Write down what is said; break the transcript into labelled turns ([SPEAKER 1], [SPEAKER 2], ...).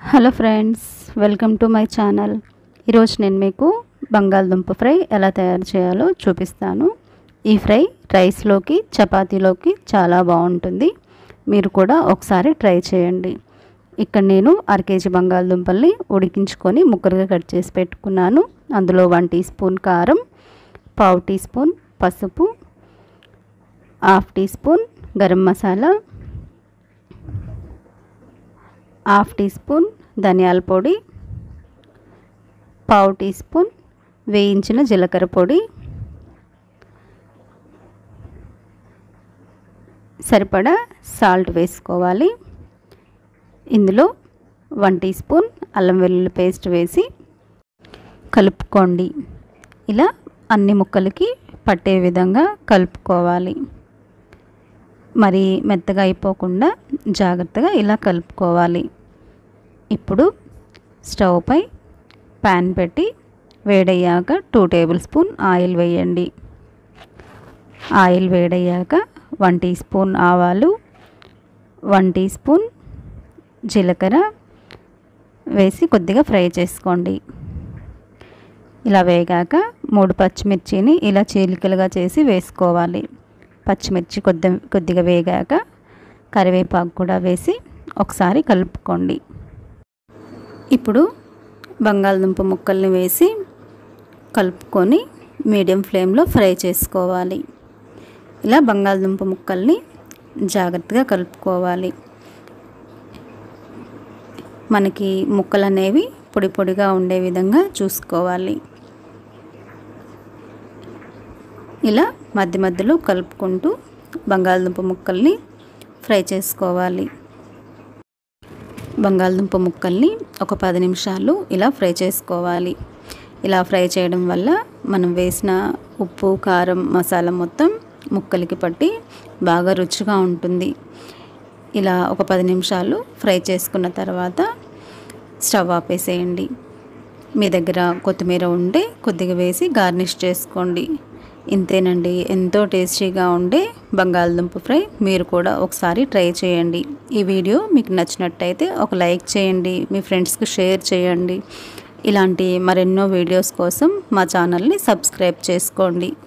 [SPEAKER 1] hello friends welcome to my channel ఈరోజు నేను మీకు బంగాళదుంప ఫ్రై ఎలా తయారు చేయాలో చూపిస్తాను ఈ ఫ్రై రైస్లోకి చపాతీలోకి చాలా బాగుంటుంది మీరు కూడా ఒకసారి ట్రై చేయండి ఇక్కడ నేను అర కేజీ బంగాళదుంపల్ని ఉడికించుకొని ముక్కలుగా కట్ చేసి పెట్టుకున్నాను అందులో వన్ టీ స్పూన్ కారం పావు టీ స్పూన్ పసుపు half teaspoon garam masala half teaspoon ధనియాల పొడి పావు టీ స్పూన్ వేయించిన జీలకర్ర పొడి సరిపడా సాల్ట్ వేసుకోవాలి ఇందులో వన్ టీ స్పూన్ అల్లం వెల్లుల్లి పేస్ట్ వేసి కలుపుకోండి ఇలా అన్ని ముక్కలకి పట్టే విధంగా కలుపుకోవాలి మరి మెత్తగా అయిపోకుండా జాగ్రత్తగా ఇలా కలుపుకోవాలి ఇప్పుడు స్టవ్ పై ప్యాన్ పెట్టి వేడయ్యాక టూ టేబుల్ స్పూన్ ఆయిల్ వేయండి ఆయిల్ వేడయ్యాక వన్ టీ స్పూన్ ఆవాలు వన్ టీ స్పూన్ జీలకర్ర వేసి కొద్దిగా ఫ్రై చేసుకోండి ఇలా వేగాక మూడు పచ్చిమిర్చిని ఇలా చీలికలుగా చేసి వేసుకోవాలి పచ్చిమిర్చి కొద్ది కొద్దిగా వేగాక కరివేపాకు కూడా వేసి ఒకసారి కలుపుకోండి ఇప్పుడు బంగాళదుంప ముక్కల్ని వేసి కలుపుకొని మీడియం ఫ్లేమ్లో ఫ్రై చేసుకోవాలి ఇలా బంగాళదుంప ముక్కల్ని జాగ్రత్తగా కలుపుకోవాలి మనకి ముక్కలు అనేవి పొడి పొడిగా ఉండే విధంగా చూసుకోవాలి ఇలా మధ్య మధ్యలో కలుపుకుంటూ బంగాళదుంప ముక్కల్ని ఫ్రై చేసుకోవాలి బంగాళదుంప ముక్కల్ని ఒక పది నిమిషాలు ఇలా ఫ్రై చేసుకోవాలి ఇలా ఫ్రై చేయడం వల్ల మనం వేసిన ఉప్పు కారం మసాలా మొత్తం ముక్కలకి పట్టి బాగా రుచిగా ఉంటుంది ఇలా ఒక పది నిమిషాలు ఫ్రై చేసుకున్న తర్వాత స్టవ్ ఆపేసేయండి మీ దగ్గర కొత్తిమీర ఉంటే కొద్దిగా వేసి గార్నిష్ చేసుకోండి ఇంతేనండి ఎంతో టేస్టీగా ఉండే బంగాళదుంప ఫ్రై మీరు కూడా ఒకసారి ట్రై చేయండి ఈ వీడియో మీకు నచ్చినట్టయితే ఒక లైక్ చేయండి మీ ఫ్రెండ్స్కి షేర్ చేయండి ఇలాంటి మరెన్నో వీడియోస్ కోసం మా ఛానల్ని సబ్స్క్రైబ్ చేసుకోండి